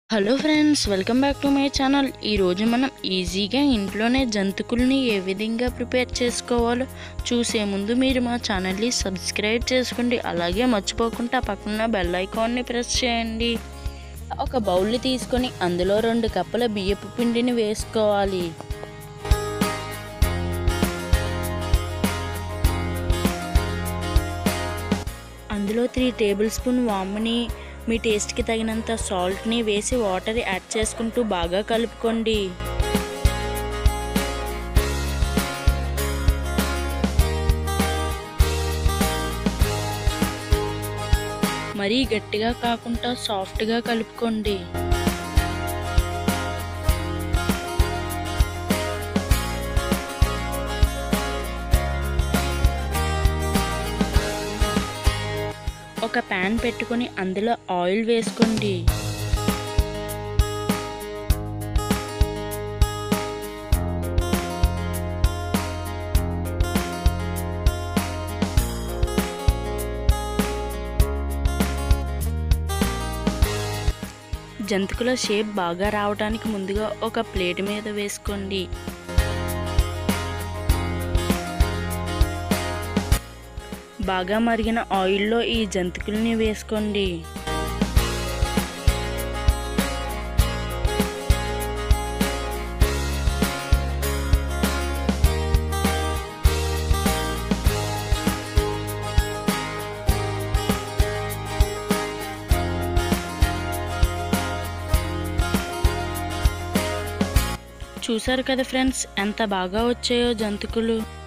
hello friends welcome back to my channel ఈరోజు మనం ఈజీగా ఇంట్లోనే జంతుకుల్ని ఏ విధంగా ప్రిపేర్ చేసుకోవాలో చూసే ముందు మీరు మా ఛానల్ని సబ్స్క్రైబ్ చేసుకోండి అలాగే మర్చిపోకుండా పక్కన బెల్ ఐకాన్ని ప్రెస్ చేయండి ఒక బౌల్ని తీసుకొని అందులో రెండు కప్పుల బియ్యపు పిండిని వేసుకోవాలి అందులో త్రీ టేబుల్ స్పూన్ వాముని మీ టేస్ట్కి తగినంత సాల్ట్ని వేసి వాటర్ యాడ్ చేసుకుంటూ బాగా కలుపుకోండి మరీ గట్టిగా కాకుండా సాఫ్ట్గా కలుపుకోండి ఒక ప్యాన్ పెట్టుకొని అందులో ఆయిల్ వేసుకోండి జంతికల షేప్ బాగా రావడానికి ముందుగా ఒక ప్లేట్ మీద వేసుకోండి బాగా మరిగిన ఆయిల్లో ఈ జంతికల్ని వేసుకోండి చూసారు కదా ఫ్రెండ్స్ ఎంత బాగా వచ్చాయో జంతికలు